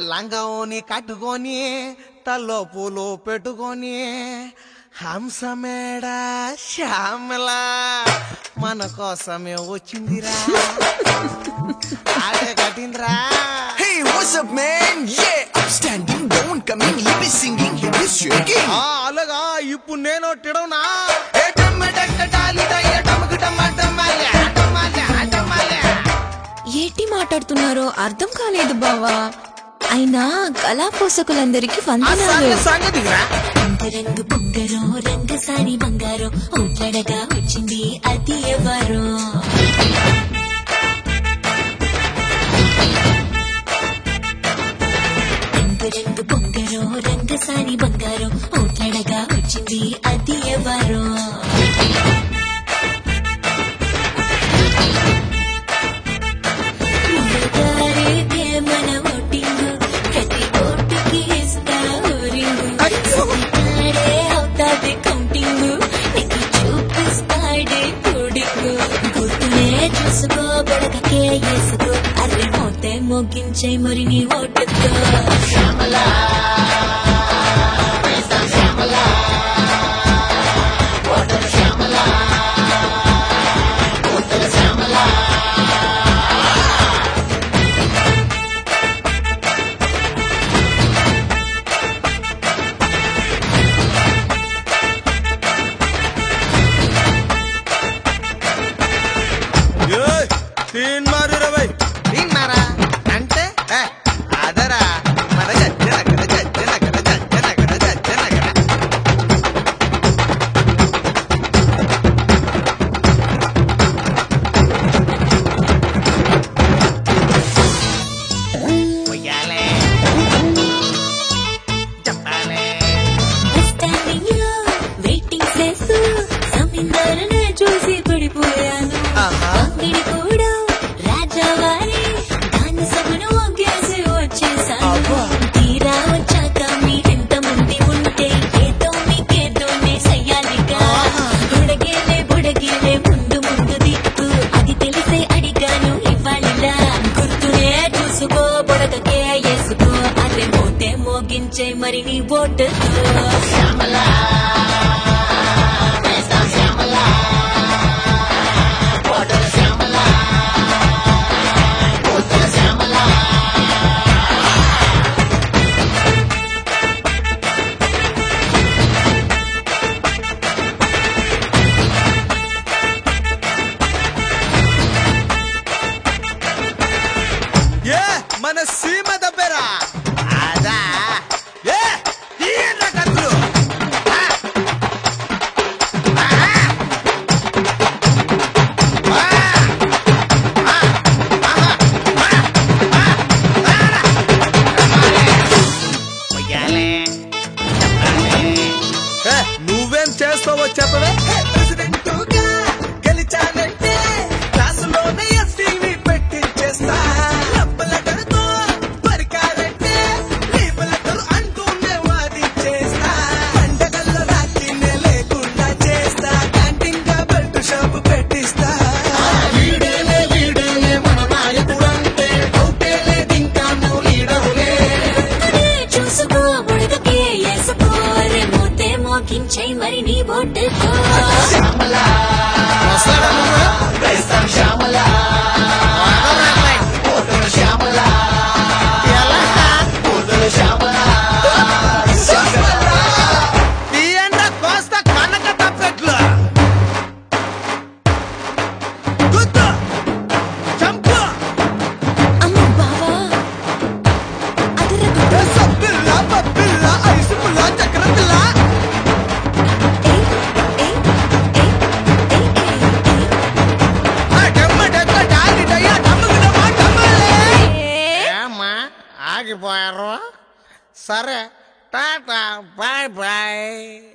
లంగోని కట్టుకొని తల్లో పూలు పెట్టుకొని హంసమేడ శ్యామల మన కోసమే వచ్చిందిరా ఆడే కట్టిందిరా Hey, what's up, man? Yeah, I'm standing, don't coming, he be singing, he be shaking. ఆ, అలాగా ఇప్పుడు నేను తిడవునా Hey, డమ్మడక్కడాలిదయ్య, డమకుడమ్మడమ్మలే, అడమ్మలే, అడమ్మలే. ఏంటి మాట్లాడుతున్నారో అర్థం కాలేదు బావా అయినా కళా పోషకులందరికీ వందనాలు సంగతిరా రంగు బొంగరు రంగసాని బంగారు ఊట్లడగా వచ్చింది అది ఎవరు రంగు రంగు బొంగరు రంగసాని బంగారు ఊట్లడగా వచ్చింది అది ఎవరు ముందగారేదే మన ఓటింగు ప్రతి ఓటుకి ఇస్తా రింగు ఆడే అవుతాది కౌంటింగ్ నీకు చూపిస్తాడే కోడింగ్ గుర్తునే చూసుకో బడకకే వేసుకో అరే మోతే మోగించే మరి నీ ఓటుతో తీన్ మారు ఇరవై తిన్నారా అంటే ఏ, అదరా మన జజ్జన కడ జజ్జన కడ జజ్జన కడ జజ్జన కడ ఉయ్యాలే చెప్పాలే స్టాండింగ్ లో వెయిటింగ్ ప్లేస్ సమీందరనే చూసి పడిపోయాను ఆహా. అంగిడి కూడా రాజావారి దాని సభను ఒగ్గేసి వచ్చేసాను అబ్బా. తీరా వచ్చాక మీరెంత మంది ఉంటే ఏదో మీకేదోనే చెయ్యాలిగా బుడగేలే బుడగేలే ముందు ముందు దిక్కు అది తెలిసే అడిగాను ఇవ్వాలిలా గుర్తునే చూసుకో బుడగకే వేసుకో అదే మోతే మోగించే మరి నీ ఓటుతో ఏ మన సీమ దబ్బెరా అదా ఏ తీయండ్రా కత్తులు ఆ. ఆ. ఆ. ఆ. ఆహా. ఆ. ఆ. ఆరా. ఉయ్యాలే. చెప్పాలే. ఏ, నువ్వేం చేస్తావో చెప్పవే Hey, ప్రెసిడెంటుగా గెలిచానంటే క్లాసులోనే ఎస్టీవీ పెట్టించేస్తా. లబ్బలగడతో పరికారంటే లీబలగలు అంటూనే వాదించేస్తా. పండగల్లో రాత్రినే లేకుండా చేస్తా. క్యాంటీన్ గా బెల్ట్ షాప్ పెట్టిస్తా. వీడేలే వీడేలే మన నాయకుడంటే డౌటే లేదింకా నువ్వు లీడరులే. గుర్తునే చూసుకో బుడగకే వేసుకో రే మోతే మోగించే మరి నీ ఓటుతో వస్తాడా నువ్వు? వేస్తాం శ్యామల వదలరా అమ్మాయి. పోతున్న శ్యామల ఎలా? పోతున్న శ్యామల తీయండ్రా కోస్తా కనక తప్పెట్లు గుద్దు చంపు అమ్మ బావా అదర సబ్బిల్ల పప్పిల్ల ఐసు పుల్ల చక్ర పిల్ల ఆ డమ్మ డమ్మ డాలి డయ్య డమ్ముకు డమ్మ డమ్మలే ఏమ్మా ఆగిపోయారు సరే టాటా బాయ్ బాయ్